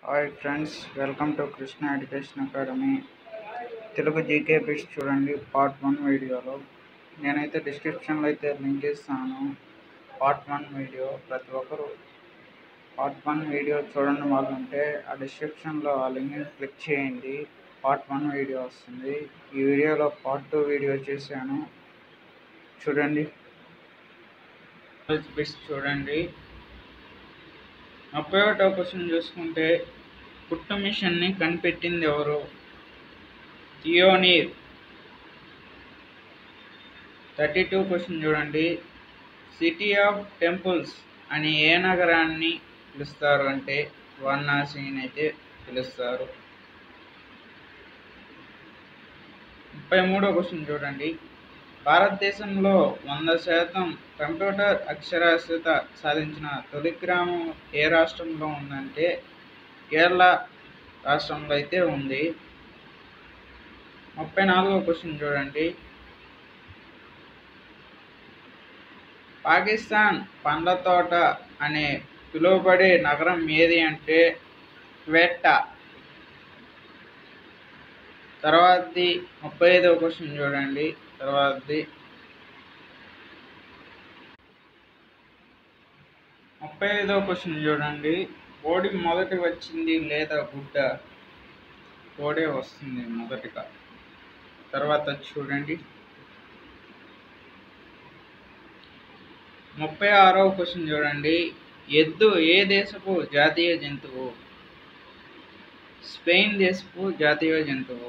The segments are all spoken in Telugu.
hi friends welcome to Krishna education academy Telugu GK bits చూడండి పార్ట్ వన్ వీడియోలో నేనైతే డిస్క్రిప్షన్లో అయితే లింక్ ఇస్తాను పార్ట్ వన్ వీడియో ప్రతి ఒక్కరు పార్ట్ వన్ వీడియో చూడండి వాళ్ళు ఉంటే ఆ డిస్క్రిప్షన్లో ఆ లింక్ని క్లిక్ చేయండి పార్ట్ వన్ వీడియో వస్తుంది ఈ వీడియోలో పార్ట్ టూ వీడియో చేశాను చూడండి బిట్స్ చూడండి ముప్పై ఒకటో క్వశ్చన్ చూసుకుంటే కుట్టు మిషన్ని కనిపెట్టింది ఎవరు థియోనీర్ థర్టీ టూ క్వశ్చన్ చూడండి సిటీ ఆఫ్ టెంపుల్స్ అని ఏ నగరాన్ని పిలుస్తారు అంటే వారణాసిని అయితే పిలుస్తారు ముప్పై మూడో క్వశ్చన్ చూడండి భారతదేశంలో వంద శాతం కంప్యూటర్ అక్షరాస్యత సాధించిన తొలి గ్రామం ఏ రాష్ట్రంలో ఉందంటే కేరళ రాష్ట్రంలో అయితే ఉంది ముప్పై నాలుగో క్వశ్చన్ చూడండి పాకిస్తాన్ పండ్ల తోట అనే పిలువబడే నగరం ఏది అంటే క్వెట్టా తర్వాతది ముప్పై ఐదో క్వశ్చన్ చూడండి తర్వాతది ముప్పై ఐదో క్వశ్చన్ చూడండి కోడి మొదటి వచ్చింది లేదా గుడ్డ కోడే వస్తుంది మొదటిగా తర్వాత చూడండి ముప్పై ఆరో క్వశ్చన్ చూడండి ఎద్దు ఏ దేశపు జాతీయ జంతువు స్పెయిన్ దేశపు జాతీయ జంతువు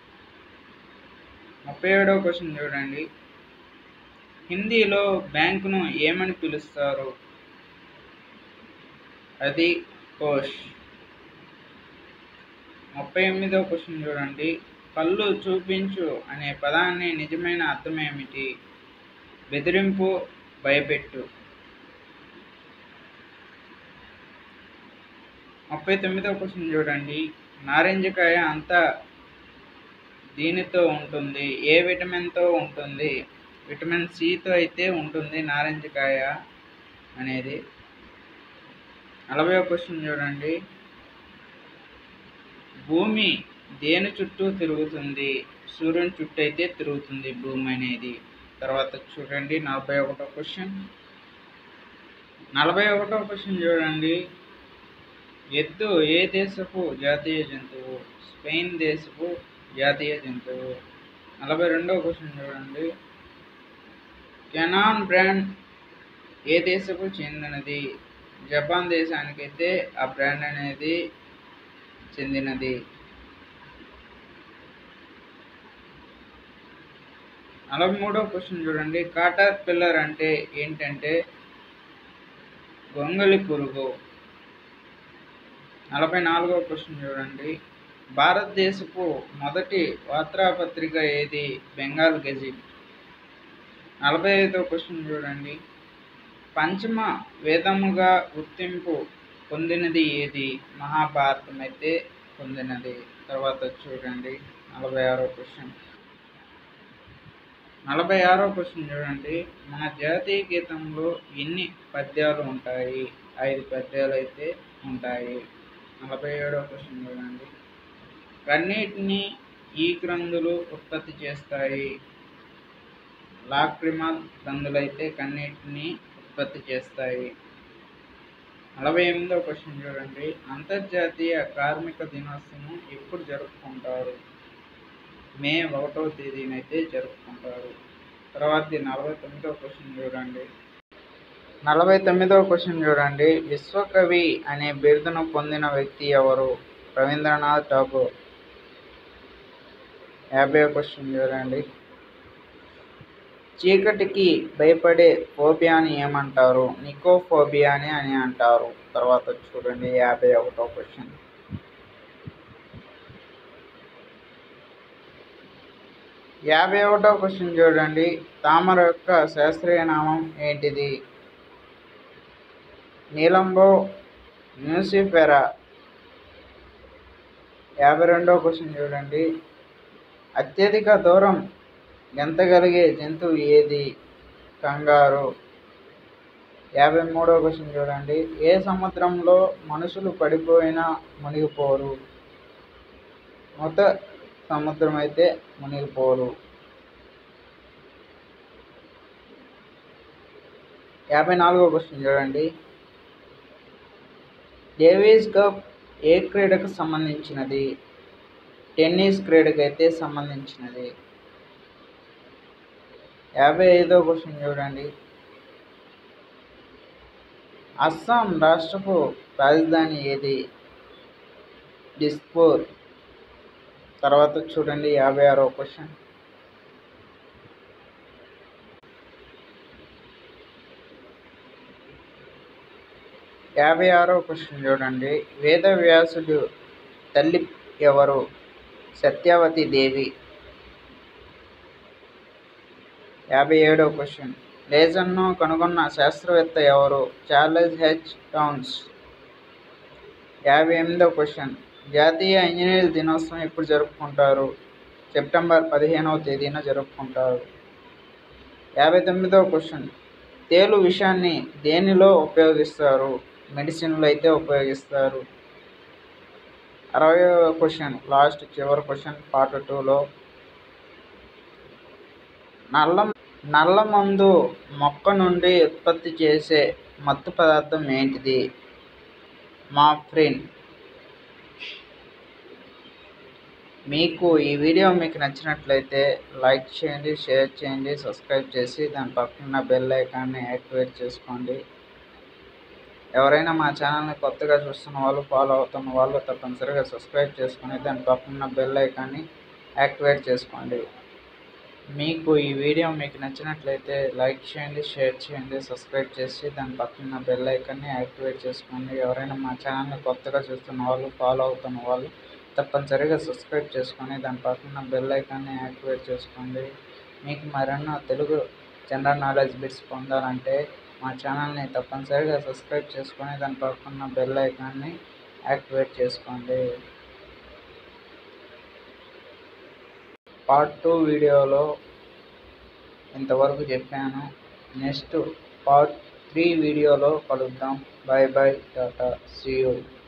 ముప్పై ఏడవ క్వశ్చన్ చూడండి హిందీలో బ్యాంకును ఏమని పిలుస్తారు అది కోష్ ముప్పై ఎనిమిదవ క్వశ్చన్ చూడండి కళ్ళు చూపించు అనే పదాన్ని నిజమైన అర్థం ఏమిటి బెదిరింపు భయపెట్టు ముప్పై తొమ్మిదవ క్వశ్చన్ చూడండి నారింజకాయ అంతా దీనితో ఉంటుంది ఏ విటమిన్తో ఉంటుంది విటమిన్ సితో అయితే ఉంటుంది నారింజకాయ అనేది నలభై క్వశ్చన్ చూడండి భూమి దేని చుట్టూ తిరుగుతుంది సూర్యుని చుట్టూ అయితే తిరుగుతుంది భూమి అనేది తర్వాత చూడండి నలభై ఒకటో క్వశ్చన్ నలభై ఒకటో క్వశ్చన్ చూడండి ఎద్దు ఏ దేశపు జాతీయ జంతువు స్పెయిన్ దేశపు జాతీయ జంతువు నలభై రెండవ క్వశ్చన్ చూడండి కెనాన్ బ్రాండ్ ఏ దేశపు చెందినది జపాన్ దేశానికైతే ఆ బ్రాండ్ అనేది చెందినది నలభై మూడవ క్వశ్చన్ చూడండి కాటర్ పిల్లర్ అంటే ఏంటంటే గొంగలి పురుగు నలభై నాలుగో క్వశ్చన్ చూడండి భారతదేశపు మొదటి వార్తాపత్రిక ఏది బెంగాల్ గెజిట్ నలభై ఐదో క్వశ్చన్ చూడండి పంచమ వేదముగా గుర్తింపు పొందినది ఏది మహాభారతం అయితే పొందినది తర్వాత చూడండి నలభై ఆరో క్వశ్చన్ నలభై ఆరో క్వశ్చన్ చూడండి మన జాతీయ గీతంలో ఎన్ని పద్యాలు ఉంటాయి ఐదు పద్యాలు అయితే ఉంటాయి నలభై ఏడో క్వశ్చన్ చూడండి కన్నీటిని ఈ గ్రంథులు ఉత్పత్తి చేస్తాయి లాక్రిమల్ గ్రంథులైతే కన్నీటిని ఉత్పత్తి చేస్తాయి నలభై ఎనిమిదో క్వశ్చన్ చూడండి అంతర్జాతీయ కార్మిక దినోత్సవం ఎప్పుడు జరుపుకుంటారు మే ఒకటో తేదీనైతే జరుపుకుంటారు తర్వాత నలభై తొమ్మిదో క్వశ్చన్ చూడండి నలభై తొమ్మిదవ క్వశ్చన్ చూడండి విశ్వకవి అనే బిరుదును పొందిన వ్యక్తి ఎవరు రవీంద్రనాథ్ ఠాగూర్ యాభై క్వశ్చన్ చూడండి చీకటికి భయపడే ఫోబియాని ఏమంటారు నికోఫోబియాని అని అంటారు తర్వాత చూడండి యాభై ఒకటో క్వశ్చన్ యాభై ఒకటో క్వశ్చన్ చూడండి తామర యొక్క శాస్త్రీయ నామం ఏంటిది నీలంబో న్యూసిఫెరా యాభై రెండో క్వశ్చన్ చూడండి అత్యధిక దూరం గెంతగలిగే జంతువు ఏది కంగారు యాభై మూడవ క్వశ్చన్ చూడండి ఏ సముద్రంలో మనుషులు పడిపోయినా మునిగిపోరు మొత్త సముద్రం అయితే మునిగిపోరు యాభై నాలుగో క్వశ్చన్ చూడండి డేవిస్ కప్ ఏ క్రీడకు సంబంధించినది టెన్నిస్ క్రీడకు అయితే సంబంధించినది యాభై ఐదో క్వశ్చన్ చూడండి అస్సాం రాష్ట్రపు రాజధాని ఏది డిస్పూర్ తర్వాత చూడండి యాభై ఆరో క్వశ్చన్ యాభై ఆరో క్వశ్చన్ చూడండి వేదవ్యాసుడు తల్లి ఎవరు సత్యవతి దేవి యాభై ఏడో క్వశ్చన్ లేజర్ను కనుగొన్న శాస్త్రవేత్త ఎవరు చార్లెస్ హెచ్ టౌన్స్ యాభై ఎనిమిదో క్వశ్చన్ జాతీయ ఇంజనీర్ దినోత్సవం ఎప్పుడు జరుపుకుంటారు సెప్టెంబర్ పదిహేనవ తేదీన జరుపుకుంటారు యాభై తొమ్మిదవ క్వశ్చన్ తేలు విషాన్ని దేనిలో ఉపయోగిస్తారు మెడిసిన్లో అయితే ఉపయోగిస్తారు అరవై క్వశ్చన్ లాస్ట్ చివరి క్వశ్చన్ పార్ట్ టూలో నల్ల నల్ల మందు మొక్క నుండి ఉత్పత్తి చేసే మత్తు పదార్థం ఏంటిది మాఫ్రిన్ మీకు ఈ వీడియో మీకు నచ్చినట్లయితే లైక్ చేయండి షేర్ చేయండి సబ్స్క్రైబ్ చేసి దాని పక్కన బెల్ ఐకాన్ని యాక్టివేట్ చేసుకోండి ఎవరైనా మా ఛానల్ని కొత్తగా చూస్తున్న వాళ్ళు ఫాలో అవుతున్న వాళ్ళు తప్పనిసరిగా సబ్స్క్రైబ్ చేసుకొని దాని పక్కన బెల్ ఐకాన్ని యాక్టివేట్ చేసుకోండి మీకు ఈ వీడియో మీకు నచ్చినట్లయితే లైక్ చేయండి షేర్ చేయండి సబ్స్క్రైబ్ చేసి దాని పక్కన బెల్ ఐకాన్ని యాక్టివేట్ చేసుకోండి ఎవరైనా మా ఛానల్ని కొత్తగా చూస్తున్న వాళ్ళు ఫాలో అవుతున్న వాళ్ళు తప్పనిసరిగా సబ్స్క్రైబ్ చేసుకొని దాని పక్కన బెల్ ఐకాన్ని యాక్టివేట్ చేసుకోండి మీకు మరెన్నో తెలుగు జనరల్ నాలెడ్జ్ బిట్స్ పొందాలంటే మా ఛానల్ని తప్పనిసరిగా సబ్స్క్రైబ్ చేసుకొని దాని పక్కన బెల్ ఐకాన్ని యాక్టివేట్ చేసుకోండి పార్ట్ టూ వీడియోలో ఇంతవరకు చెప్పాను నెక్స్ట్ పార్ట్ త్రీ వీడియోలో కలుద్దాం bye bye tata see you